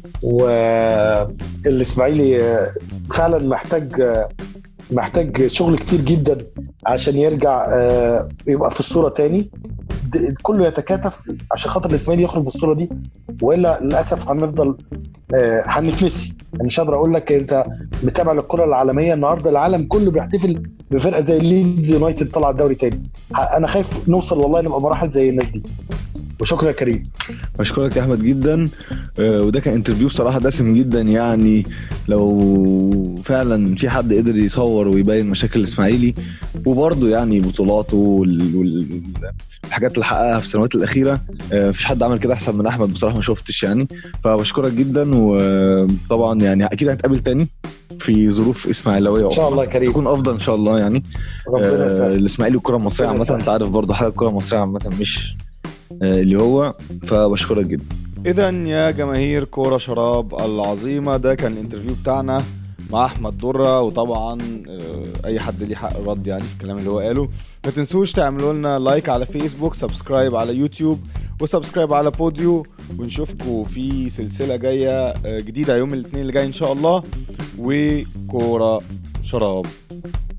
والاسماعيلي فعلا محتاج محتاج شغل كتير جدا عشان يرجع آه، يبقى في الصوره تاني كله يتكاتف عشان خاطر الاسماعيلي يخرج بالصوره دي والا للاسف هنفضل آه، هنتنسي انا مش قادر اقول لك انت متابع للكره العالميه النهارده العالم كله بيحتفل بفرقه زي ليدز يونايتد طلع الدوري تاني انا خايف نوصل والله نبقى مراحل زي الناس دي وشكرا يا كريم بشكرك يا احمد جدا آه، وده كان انترفيو بصراحه دسم جدا يعني لو فعلا في حد قدر يصور ويبين مشاكل الاسماعيلي وبرضه يعني بطولاته والحاجات اللي حققها في السنوات الاخيره آه، مفيش حد عمل كده احسن من احمد بصراحه ما شفتش يعني فبشكرك جدا وطبعا يعني اكيد هنتقابل تاني في ظروف اسماعيلاويه ان شاء الله كريم يكون افضل ان شاء الله يعني ربنا آه الاسماعيلي والكره المصريه عامه انت عارف برضه حاجه الكره المصريه عامه مش آه، اللي هو فبشكرك جدا اذا يا جماهير كوره شراب العظيمه ده كان الانترفيو بتاعنا مع احمد دره وطبعا آه، اي حد ليه حق الرد يعني في الكلام اللي هو قاله ما تنسوش تعملوا لنا لايك على فيسبوك سبسكرايب على يوتيوب وسبسكرايب على بوديو ونشوفكم في سلسله جايه آه، جديده يوم الاثنين اللي جاي ان شاء الله وكوره شراب